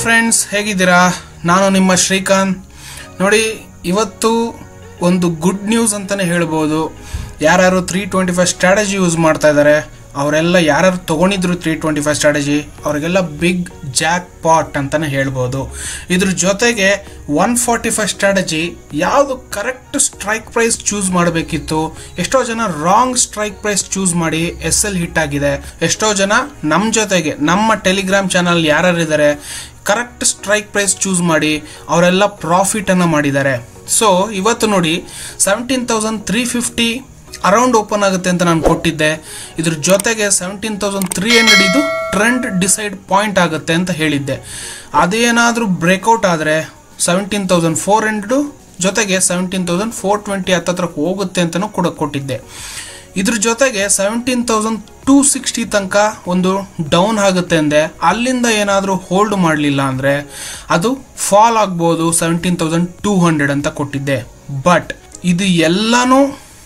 friends ಹೇಗಿದ್ದೀರಾ ನಾನು ನಿಮ್ಮ ಶ್ರೀಕಾಂತ್ ನೋಡಿ ಇವತ್ತು ಒಂದು ಗುಡ್ ನ್ಯೂಸ್ ಅಂತಲೇ ಹೇಳ್ಬೋದು ಯಾರ್ಯಾರು three twenty five strategy use ಮಾಡ್ತಾ ಇದ್ದಾರೆ ಅವರೆಲ್ಲ ಯಾರ್ಯಾರು ತೊಗೊಂಡಿದ್ರು ತ್ರೀ ಟ್ವೆಂಟಿ ಫೈವ್ ಸ್ಟ್ರಾಟಜಿ ಅವರಿಗೆಲ್ಲ ಬಿಗ್ ಜಾಕ್ ಪಾಟ್ ಅಂತಲೇ ಹೇಳ್ಬೋದು ಇದ್ರ ಜೊತೆಗೆ ಒನ್ ಫಾರ್ಟಿ ಫೈವ್ ಸ್ಟ್ರಾಟಜಿ ಯಾವುದು ಕರೆಕ್ಟ್ ಸ್ಟ್ರೈಕ್ ಪ್ರೈಸ್ ಚೂಸ್ ಮಾಡಬೇಕಿತ್ತು ಎಷ್ಟೋ ಜನ ರಾಂಗ್ ಸ್ಟ್ರೈಕ್ ಪ್ರೈಸ್ ಚೂಸ್ ಮಾಡಿ ಎಸ್ ಎಲ್ ಹಿಟ್ ಆಗಿದೆ ಎಷ್ಟೋ ಜನ ನಮ್ಮ ಜೊತೆಗೆ ನಮ್ಮ ಟೆಲಿಗ್ರಾಮ್ ಚಾನಲ್ ಯಾರ್ಯಾರಿದ್ದಾರೆ ಕರೆಕ್ಟ್ ಸ್ಟ್ರೈಕ್ ಪ್ರೈಸ್ ಚೂಸ್ ಮಾಡಿ ಅವರೆಲ್ಲ ಪ್ರಾಫಿಟನ್ನು ಮಾಡಿದ್ದಾರೆ ಸೊ ಇವತ್ತು ನೋಡಿ seventeen thousand three fifty around open ಆಗುತ್ತೆ ಅಂತ ನಾನು ಕೊಟ್ಟಿದ್ದೆ ಇದ್ರ ಜೊತೆಗೆ ಸೆವೆಂಟೀನ್ ತೌಸಂಡ್ ತ್ರೀ ಹಂಡ್ರೆಡ್ ಇದು ಟ್ರೆಂಡ್ ಡಿಸೈಡ್ ಪಾಯಿಂಟ್ ಆಗುತ್ತೆ ಅಂತ ಹೇಳಿದ್ದೆ ಅದೇನಾದರೂ ಬ್ರೇಕೌಟ್ ಆದರೆ ಸೆವೆಂಟೀನ್ ತೌಸಂಡ್ ಫೋರ್ ಹಂಡ್ರೆಡು ಜೊತೆಗೆ ಸೆವೆಂಟೀನ್ ತೌಸಂಡ್ ಫೋರ್ ಟ್ವೆಂಟಿ ಹತ್ತತ್ರ ಹೋಗುತ್ತೆ ಅಂತಲೂ ಕೂಡ ಕೊಟ್ಟಿದ್ದೆ ಇದ್ರ ಜೊತೆಗೆ ಸೆವೆಂಟೀನ್ ತೌಸಂಡ್ ಟೂ ಸಿಕ್ಸ್ಟಿ ತನಕ ಒಂದು ಡೌನ್ ಆಗುತ್ತೆ ಅಂದೆ ಅಲ್ಲಿಂದ ಏನಾದರೂ ಹೋಲ್ಡ್ ಮಾಡಲಿಲ್ಲ ಅಂದರೆ ಅದು ಫಾಲ್ ಆಗ್ಬೋದು ಸೆವೆಂಟೀನ್ ತೌಸಂಡ್ ಟೂ ಹಂಡ್ರೆಡ್ ಅಂತ ಕೊಟ್ಟಿದ್ದೆ ಬಟ್ ಇದು ಎಲ್ಲನೂ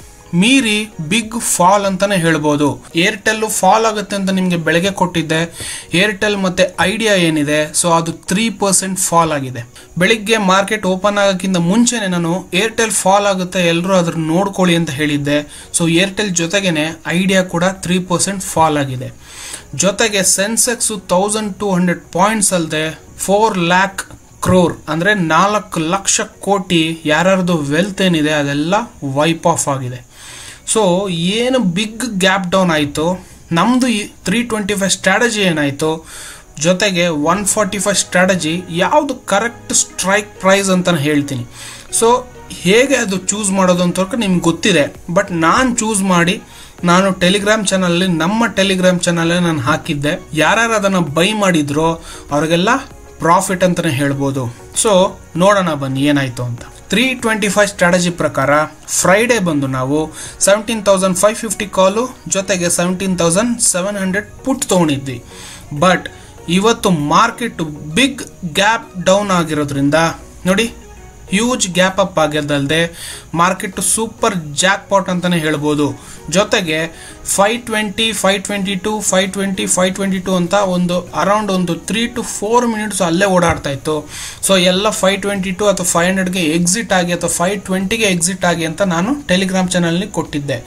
ಮೀರಿ ಬಿಗ್ ಫಾಲ್ ಅಂತಾನೆ ಹೇಳ್ಬೋದು ಏರ್ಟೆಲ್ ಫಾಲ್ ಆಗುತ್ತೆ ಅಂತ ನಿಮಗೆ ಬೆಳಗ್ಗೆ ಕೊಟ್ಟಿದ್ದೆ ಏರ್ಟೆಲ್ ಮತ್ತೆ ಐಡಿಯಾ ಏನಿದೆ ಸೊ ಅದು ತ್ರೀ ಪರ್ಸೆಂಟ್ ಫಾಲ್ ಆಗಿದೆ ಬೆಳಿಗ್ಗೆ ಮಾರ್ಕೆಟ್ ಓಪನ್ ಆಗೋಕ್ಕಿಂತ ಮುಂಚೆನೆ ನಾನು ಏರ್ಟೆಲ್ ಫಾಲ್ ಆಗುತ್ತೆ ಎಲ್ಲರೂ ಅದ್ರ ನೋಡ್ಕೊಳ್ಳಿ ಅಂತ ಹೇಳಿದ್ದೆ ಸೊ ಏರ್ಟೆಲ್ ಜೊತೆಗೇನೆ ಐಡಿಯಾ ಕೂಡ ತ್ರೀ ಪರ್ಸೆಂಟ್ ಫಾಲ್ ಆಗಿದೆ ಜೊತೆಗೆ Sensex thousand two hundred points ಅಲ್ಲದೆ ಫೋರ್ ಲ್ಯಾಕ್ ಕ್ರೋರ್ ಅಂದರೆ ನಾಲ್ಕು ಲಕ್ಷ ಕೋಟಿ ಯಾರ್ಯಾರ್ದು ವೆಲ್ತ್ ಏನಿದೆ ಅದೆಲ್ಲ ವೈಪ್ ಆಫ್ ಆಗಿದೆ ಸೊ ಏನು ಬಿಗ್ ಗ್ಯಾಪ್ ಡೌನ್ ಆಯಿತು ನಮ್ಮದು ಈ ತ್ರೀ ಟ್ವೆಂಟಿ ಫೈವ್ ಸ್ಟ್ರಾಟಜಿ ಏನಾಯಿತು ಜೊತೆಗೆ ಒನ್ ಫಾರ್ಟಿ ಫೈವ್ ಸ್ಟ್ರಾಟಜಿ ಯಾವುದು ಕರೆಕ್ಟ್ ಸ್ಟ್ರೈಕ್ ಪ್ರೈಸ್ ಅಂತ ಹೇಳ್ತೀನಿ ಸೊ ಹೇಗೆ ಅದು ಚೂಸ್ ಮಾಡೋದು ಅಂತ ನಿಮ್ಗೆ ಗೊತ್ತಿದೆ ಬಟ್ ನಾನು ಚೂಸ್ ಮಾಡಿ ನಾನು ಟೆಲಿಗ್ರಾಮ್ ಚಾನಲ್ಲಿ ನಮ್ಮ ಟೆಲಿಗ್ರಾಮ್ ಚಾನಲ್ ನಾನು ಹಾಕಿದ್ದೆ ಯಾರ್ಯಾರು ಅದನ್ನು ಬೈ ಮಾಡಿದ್ರೋ ಅವ್ರಿಗೆಲ್ಲ ಪ್ರಾಫಿಟ್ ಅಂತಲೇ ಹೇಳ್ಬೋದು ಸೊ ನೋಡೋಣ ಬನ್ನಿ ಏನಾಯ್ತು ಅಂತ ತ್ರೀ ಟ್ವೆಂಟಿ ಫೈವ್ ಸ್ಟ್ರಾಟಜಿ ಪ್ರಕಾರ ಫ್ರೈಡೇ ಬಂದು ನಾವು seventeen thousand five fifty call ಜೊತೆಗೆ seventeen thousand seven hundred put ತೊಗೊಂಡಿದ್ವಿ ಬಟ್ ಇವತ್ತು ಮಾರ್ಕೆಟ್ ಬಿಗ್ ಗ್ಯಾಪ್ ಡೌನ್ ಆಗಿರೋದ್ರಿಂದ ನೋಡಿ ಹ್ಯೂಜ್ ಗ್ಯಾಪ್ ಅಪ್ ಆಗಿದ್ದಲ್ದೆ ಮಾರ್ಕೆಟ್ ಸೂಪರ್ ಜಾಕ್ ಪಾಟ್ ಅಂತಲೇ ಹೇಳ್ಬೋದು ಜೊತೆಗೆ five twenty five twenty two five twenty five twenty two ಅಂತ ಒಂದು ಅರೌಂಡ್ ಒಂದು ತ್ರೀ ಟು ಫೋರ್ ಮಿನಿಟ್ಸ್ ಅಲ್ಲೇ ಓಡಾಡ್ತಾ ಇತ್ತು ಸೊ ಎಲ್ಲ ಫೈ ಟ್ವೆಂಟಿ ಟು ಅಥವಾ ಫೈವ್ ಹಂಡ್ರೆಡ್ಗೆ ಎಕ್ಸಿಟ್ ಆಗಿ ಅಥವಾ ಫೈ ಟ್ವೆಂಟಿಗೆ ಎಕ್ಸಿಟ್ ಆಗಿ ಅಂತ ನಾನು ಟೆಲಿಗ್ರಾಮ್ ಚಾನಲ್ನಿ ಕೊಟ್ಟಿದ್ದೆ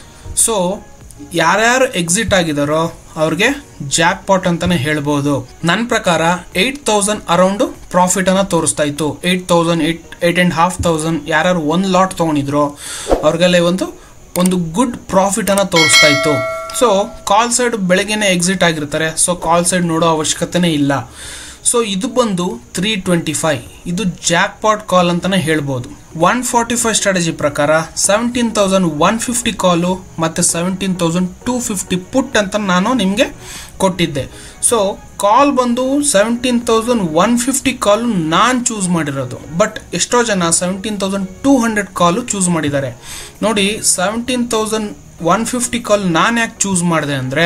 ಸೊ ಯಾರ್ಯಾರು ಎಕ್ಸಿಟ್ ಆಗಿದಾರೋ ಅವ್ರಿಗೆ ಜಾಕ್ ಪಾಟ್ ಅಂತಾನೆ ಹೇಳ್ಬೋದು ನನ್ನ ಪ್ರಕಾರ ಏಯ್ಟ್ ತೌಸಂಡ್ ಅರೌಂಡ್ ಪ್ರಾಫಿಟ್ ಅನ್ನ ತೋರಿಸ್ತಾ ಇತ್ತು eight thousand eight eight and half thousand ಯಾರ್ಯಾರು ಒಂದು ಲಾಟ್ ತೊಗೊಂಡಿದ್ರು ಅವ್ರಿಗೆಲ್ಲ ಒಂದು ಒಂದು ಗುಡ್ ಪ್ರಾಫಿಟ್ ಅನ್ನ ತೋರಿಸ್ತಾ ಇತ್ತು ಸೊ ಕಾಲ್ ಸೈಡ್ ಬೆಳಗ್ಗೆನೆ ಎಕ್ಸಿಟ್ ಆಗಿರ್ತಾರೆ ಸೊ ಕಾಲ್ ಸೈಡ್ ನೋಡೋ ಅವಶ್ಯಕತೆನೇ ಇಲ್ಲ ಸೊ ಇದು ಬಂದು ತ್ರೀ ಟ್ವೆಂಟಿ ಫೈವ್ ಇದು ಜಾಕ್ ಪಾಟ್ ಕಾಲ್ ಅಂತಾನೆ ಹೇಳ್ಬೋದು ಒನ್ ಫಾರ್ಟಿ ಫೈವ್ ಸ್ಟ್ರಾಟಜಿ ಪ್ರಕಾರ seventeen thousand one fifty call ಮತ್ತು seventeen thousand two fifty put ಅಂತ ನಾನು ನಿಮಗೆ ಕೊಟ್ಟಿದ್ದೆ ಸೊ ಕಾಲ್ ಬಂದು seventeen thousand one fifty call ನಾನು ಚೂಸ್ ಮಾಡಿರೋದು ಬಟ್ ಎಷ್ಟೋ ಜನ seventeen thousand two hundred call choose ಮಾಡಿದ್ದಾರೆ ನೋಡಿ seventeen thousand one fifty call ನಾನು ಯಾಕೆ ಚೂಸ್ ಮಾಡಿದೆ ಅಂದರೆ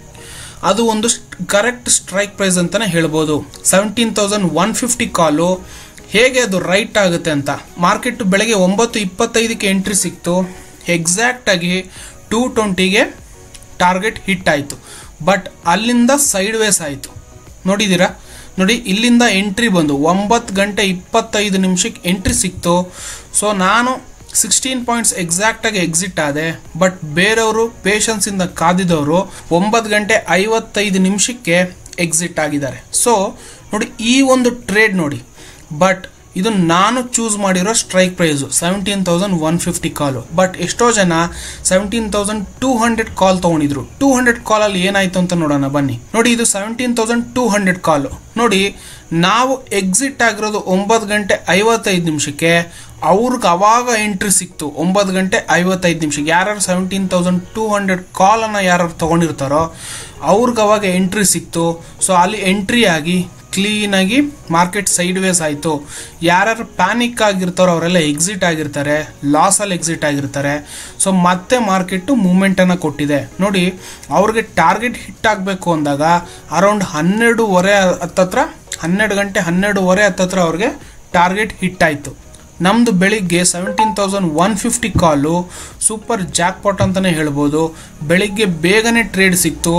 ಅದು ಒಂದು ಕರೆಕ್ಟ್ ಸ್ಟ್ರೈಕ್ ಪ್ರೈಸ್ ಅಂತಲೇ ಹೇಳ್ಬೋದು seventeen thousand one fifty call ಹೇಗೆ ಅದು ರೈಟ್ ಆಗುತ್ತೆ ಅಂತ ಮಾರ್ಕೆಟ್ ಬೆಳಗ್ಗೆ ಒಂಬತ್ತು ಇಪ್ಪತ್ತೈದಕ್ಕೆ ಎಂಟ್ರಿ ಸಿಕ್ತು ಎಕ್ಸಾಕ್ಟಾಗಿ ಟೂ ಟ್ವೆಂಟಿಗೆ ಟಾರ್ಗೆಟ್ ಹಿಟ್ ಆಯಿತು ಬಟ್ ಅಲ್ಲಿಂದ ಸೈಡ್ ವೇಸ್ ಆಯಿತು ನೋಡಿದ್ದೀರಾ ನೋಡಿ ಇಲ್ಲಿಂದ ಎಂಟ್ರಿ ಬಂದು ಒಂಬತ್ತು ಗಂಟೆ ಇಪ್ಪತ್ತೈದು ನಿಮಿಷಕ್ಕೆ ಎಂಟ್ರಿ ಸಿಕ್ತು ಸೊ ನಾನು ಸಿಕ್ಸ್ಟೀನ್ ಪಾಯಿಂಟ್ಸ್ ಎಕ್ಸಾಕ್ಟಾಗಿ ಎಕ್ಸಿಟ್ ಆದೆ ಬಟ್ ಬೇರೆಯವರು ಪೇಷನ್ಸಿಂದ ಕಾದಿದವರು ಒಂಬತ್ತು ಗಂಟೆ ಐವತ್ತೈದು ನಿಮಿಷಕ್ಕೆ ಎಕ್ಸಿಟ್ ಆಗಿದ್ದಾರೆ ಸೊ ನೋಡಿ ಈ ಒಂದು ಟ್ರೇಡ್ ನೋಡಿ ಬಟ್ ಇದು ನಾನು ಚೂಸ್ ಮಾಡಿರೋ strike price seventeen thousand one fifty call but ಎಷ್ಟೋ ಜನ seventeen thousand two hundred call ತೊಗೊಂಡಿದ್ರು ಟೂ ಹಂಡ್ರೆಡ್ ಕಾಲಲ್ಲಿ ಏನಾಯ್ತು ಅಂತ ನೋಡೋಣ ಬನ್ನಿ ನೋಡಿ ಇದು seventeen thousand two hundred call ನೋಡಿ ನಾವು ಎಕ್ಸಿಟ್ ಆಗಿರೋದು ಒಂಬತ್ತು ಗಂಟೆ ಐವತ್ತೈದು ನಿಮಿಷಕ್ಕೆ ಅವ್ರಿಗೆ ಅವಾಗ ಎಂಟ್ರಿ ಸಿಕ್ತು ಒಂಬತ್ತು ಗಂಟೆ ಐವತ್ತೈದು ನಿಮಿಷಕ್ಕೆ ಯಾರು ಸೆವೆಂಟೀನ್ ತೌಸಂಡ್ ಟೂ ಹಂಡ್ರೆಡ್ ಕಾಲನ್ನು ಯಾರು ತೊಗೊಂಡಿರ್ತಾರೋ ಅವ್ರಿಗೆ ಅವಾಗ ಎಂಟ್ರಿ ಸಿಕ್ತು ಸೊ ಅಲ್ಲಿ ಎಂಟ್ರಿ ಆಗಿ ಕ್ಲೀನಾಗಿ ಮಾರ್ಕೆಟ್ ಸೈಡ್ ವೇಸ್ ಆಯಿತು ಯಾರ್ಯಾರು ಪ್ಯಾನಿಕ್ ಆಗಿರ್ತಾರೋ ಅವರೆಲ್ಲ ಎಕ್ಸಿಟ್ ಆಗಿರ್ತಾರೆ ಲಾಸಲ್ಲಿ ಎಕ್ಸಿಟ್ ಆಗಿರ್ತಾರೆ ಸೊ ಮತ್ತೆ ಮಾರ್ಕೆಟು ಮೂಮೆಂಟನ್ನು ಕೊಟ್ಟಿದೆ ನೋಡಿ ಅವ್ರಿಗೆ ಟಾರ್ಗೆಟ್ ಹಿಟ್ ಆಗಬೇಕು ಅಂದಾಗ ಅರೌಂಡ್ ಹನ್ನೆರಡೂವರೆ ಹತ್ತತ್ರ ಹನ್ನೆರಡು ಗಂಟೆ ಹನ್ನೆರಡೂವರೆ ಹತ್ತತ್ರ ಅವ್ರಿಗೆ ಟಾರ್ಗೆಟ್ ಹಿಟ್ ಆಯಿತು ನಮ್ಮದು ಬೆಳಿಗ್ಗೆ seventeen thousand one fifty call super jackpot ಅಂತಲೇ ಹೇಳ್ಬೋದು ಬೆಳಿಗ್ಗೆ ಬೇಗನೆ ಟ್ರೇಡ್ ಸಿಕ್ತು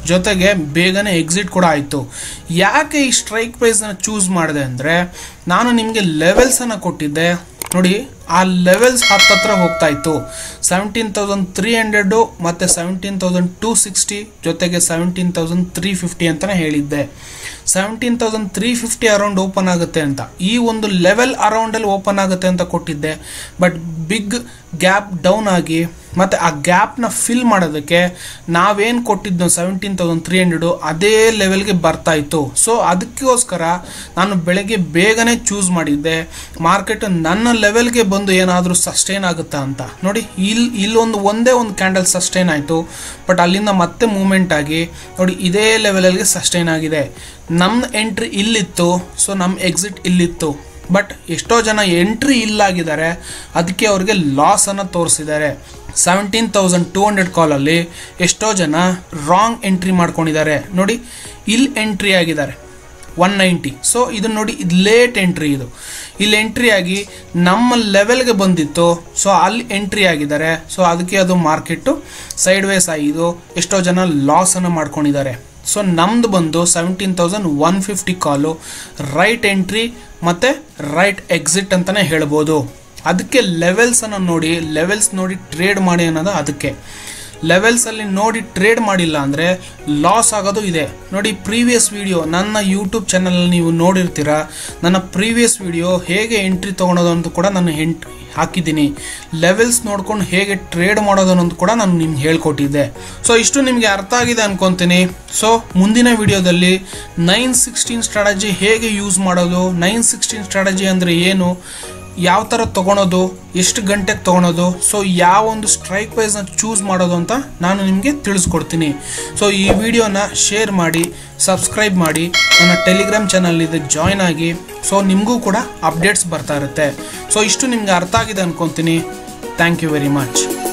ಜೊತೆಗೆ ಬೇಗನೆ ಎಕ್ಸಿಟ್ ಕೂಡ ಆಯಿತು ಯಾಕೆ ಈ ಸ್ಟ್ರೈಕ್ ಪ್ರೈಸ್ನ ಚೂಸ್ ಮಾಡಿದೆ ಅಂದರೆ ನಾನು ನಿಮಗೆ ಲೆವೆಲ್ಸನ್ನು ಕೊಟ್ಟಿದ್ದೆ ನೋಡಿ ಆ ಲೆವೆಲ್ಸ್ ಹತ್ತತ್ರ ಹೋಗ್ತಾ ಇತ್ತು ಸೆವೆಂಟೀನ್ ತೌಸಂಡ್ ತ್ರೀ ಹಂಡ್ರೆಡು ಮತ್ತು ಸೆವೆಂಟೀನ್ ತೌಸಂಡ್ ಟೂ ಸಿಕ್ಸ್ಟಿ ಜೊತೆಗೆ ಸೆವೆಂಟೀನ್ ತೌಸಂಡ್ ತ್ರೀ ಫಿಫ್ಟಿ ಅಂತಲೇ ಹೇಳಿದ್ದೆ seventeen thousand three fifty around open ಆಗುತ್ತೆ ಅಂತ ಈ ಒಂದು ಲೆವೆಲ್ ಅರೌಂಡಲ್ಲಿ ಓಪನ್ ಆಗುತ್ತೆ ಅಂತ ಕೊಟ್ಟಿದ್ದೆ ಬಟ್ ಬಿಗ್ ಗ್ಯಾಪ್ ಡೌನ್ ಆಗಿ ಮತ್ತು ಆ ಗ್ಯಾಪ್ನ ಫಿಲ್ ಮಾಡೋದಕ್ಕೆ ನಾವೇನು ಕೊಟ್ಟಿದ್ದು ಸೆವೆಂಟೀನ್ ತೌಸಂಡ್ ತ್ರೀ ಹಂಡ್ರೆಡು ಅದೇ ಲೆವೆಲ್ಗೆ ಬರ್ತಾ ಇತ್ತು ಸೊ ಅದಕ್ಕೋಸ್ಕರ ನಾನು ಬೆಳಗ್ಗೆ ಬೇಗನೆ ಚೂಸ್ ಮಾಡಿದ್ದೆ ಮಾರ್ಕೆಟ್ ನನ್ನ ಲೆವೆಲ್ಗೆ ಬಂದು ಏನಾದರೂ ಸಸ್ಟೈನ್ ಆಗುತ್ತಾ ಅಂತ ನೋಡಿ ಇಲ್ಲಿ ಇಲ್ಲೊಂದು ಒಂದೇ ಒಂದು ಕ್ಯಾಂಡಲ್ ಸಸ್ಟೈನ್ ಆಯಿತು ಬಟ್ ಅಲ್ಲಿಂದ ಮತ್ತೆ ಮೂಮೆಂಟ್ ಆಗಿ ನೋಡಿ ಇದೇ ಲೆವೆಲಲ್ಲಿ ಸಸ್ಟೈನ್ ಆಗಿದೆ ನಮ್ಮ ಎಂಟ್ರಿ ಇಲ್ಲಿತ್ತು ಸೊ ನಮ್ಮ ಎಕ್ಸಿಟ್ ಇಲ್ಲಿತ್ತು ಬಟ್ ಎಷ್ಟೋ ಜನ ಎಂಟ್ರಿ ಇಲ್ಲಾಗಿದ್ದಾರೆ ಅದಕ್ಕೆ ಅವ್ರಿಗೆ ಲಾಸನ್ನು ತೋರಿಸಿದ್ದಾರೆ ಸೆವೆಂಟೀನ್ ತೌಸಂಡ್ ಟೂ ಹಂಡ್ರೆಡ್ ಕಾಲಲ್ಲಿ ಎಷ್ಟೋ ಜನ ರಾಂಗ್ ಎಂಟ್ರಿ ಮಾಡ್ಕೊಂಡಿದ್ದಾರೆ ನೋಡಿ ಇಲ್ಲಿ ಎಂಟ್ರಿ ಆಗಿದ್ದಾರೆ ಒನ್ ನೈಂಟಿ ಸೊ ಇದು ನೋಡಿ ಇದು ಲೇಟ್ ಎಂಟ್ರಿ ಇದು ಇಲ್ಲಿ ಎಂಟ್ರಿ ಆಗಿ ನಮ್ಮ ಲೆವೆಲ್ಗೆ ಬಂದಿತ್ತು ಸೊ ಅಲ್ಲಿ ಎಂಟ್ರಿ ಆಗಿದ್ದಾರೆ ಸೊ ಅದಕ್ಕೆ ಅದು ಮಾರ್ಕೆಟು ಸೈಡ್ ವೇಸ್ ಆಗಿದ್ದು ಎಷ್ಟೋ ಜನ ಲಾಸನ್ನು ಮಾಡ್ಕೊಂಡಿದ್ದಾರೆ ಸೊ ನಮ್ದು ಬಂದು seventeen thousand one fifty call right entry ಮತ್ತು ರೈಟ್ ಎಕ್ಸಿಟ್ ಅಂತಲೇ ಹೇಳ್ಬೋದು ಅದಕ್ಕೆ ಲೆವೆಲ್ಸನ್ನು ನೋಡಿ ಲೆವೆಲ್ಸ್ ನೋಡಿ ಟ್ರೇಡ್ ಮಾಡಿ ಅನ್ನೋದು ಅದಕ್ಕೆ ಲೆವೆಲ್ಸಲ್ಲಿ ನೋಡಿ ಟ್ರೇಡ್ ಮಾಡಿಲ್ಲ ಅಂದರೆ ಲಾಸ್ ಆಗೋದು ಇದೆ ನೋಡಿ ಪ್ರೀವಿಯಸ್ ವಿಡಿಯೋ ನನ್ನ ಯೂಟ್ಯೂಬ್ ಚಾನಲಲ್ಲಿ ನೀವು ನೋಡಿರ್ತೀರ ನನ್ನ ಪ್ರೀವಿಯಸ್ ವಿಡಿಯೋ ಹೇಗೆ ಎಂಟ್ರಿ ತೊಗೊಳೋದು ಅಂತ ಕೂಡ ನಾನು ಎಂಟ್ ಹಾಕಿದ್ದೀನಿ ಲೆವೆಲ್ಸ್ ನೋಡ್ಕೊಂಡು ಹೇಗೆ ಟ್ರೇಡ್ ಮಾಡೋದು ಅನ್ನೋದು ಕೂಡ ನಾನು ನಿಮ್ಗೆ ಹೇಳ್ಕೊಟ್ಟಿದ್ದೆ ಸೊ ಇಷ್ಟು ನಿಮಗೆ ಅರ್ಥ ಆಗಿದೆ ಅನ್ಕೊತೀನಿ ಸೊ ಮುಂದಿನ ವಿಡಿಯೋದಲ್ಲಿ ನೈನ್ ಸಿಕ್ಸ್ಟೀನ್ ಸ್ಟ್ರಾಟಜಿ ಹೇಗೆ ಯೂಸ್ ಮಾಡೋದು ನೈನ್ ಸಿಕ್ಸ್ಟೀನ್ ಸ್ಟ್ರಾಟಜಿ ಅಂದರೆ ಏನು ಯಾವ ಥರ ತೊಗೊಳೋದು ಎಷ್ಟು ಗಂಟೆಗೆ ತೊಗೊಳೋದು ಸೊ ಯಾವ ಒಂದು ಸ್ಟ್ರೈಕ್ ಪ್ರೈಸ್ನ ಚೂಸ್ ಮಾಡೋದು ಅಂತ ನಾನು ನಿಮಗೆ ತಿಳಿಸ್ಕೊಡ್ತೀನಿ ಸೊ ಈ ವಿಡಿಯೋನ ಶೇರ್ ಮಾಡಿ ಸಬ್ಸ್ಕ್ರೈಬ್ ಮಾಡಿ ನನ್ನ ಟೆಲಿಗ್ರಾಮ್ ಚಾನಲ್ ಇದೆ ಜಾಯ್ನ್ ಆಗಿ ಸೊ ನಿಮಗೂ ಕೂಡ ಅಪ್ಡೇಟ್ಸ್ ಬರ್ತಾ ಇರುತ್ತೆ ಸೊ ಇಷ್ಟು ನಿಮ್ಗೆ ಅರ್ಥ ಆಗಿದೆ ಅನ್ಕೊತೀನಿ ಥ್ಯಾಂಕ್ ಯು ವೆರಿ ಮಚ್